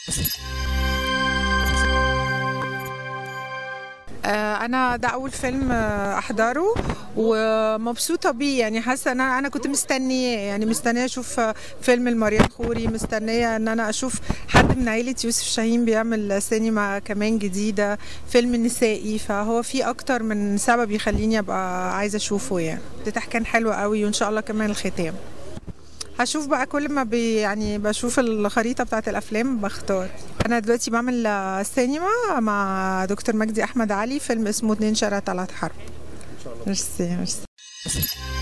آه، انا ده اول فيلم آه، احضره ومبسوطه بيه يعني حاسه ان انا انا كنت مستنيه يعني مستنيه اشوف آه، فيلم المريم خوري مستنيه ان انا اشوف حد من عيله يوسف شاهين بيعمل سينما كمان جديده فيلم نسائي فهو في اكتر من سبب يخليني ابقى عايزه اشوفه يعني الافتتاح كان حلو قوي وان شاء الله كمان الختام هشوف بقى كل ما بي يعني بشوف الخريطة بتاعت الأفلام بختار أنا دلوقتي بعمل آه، سينما مع دكتور مجدي أحمد علي فيلم اسمه اتنين شارع طلعت حرب ميرسي ميرسي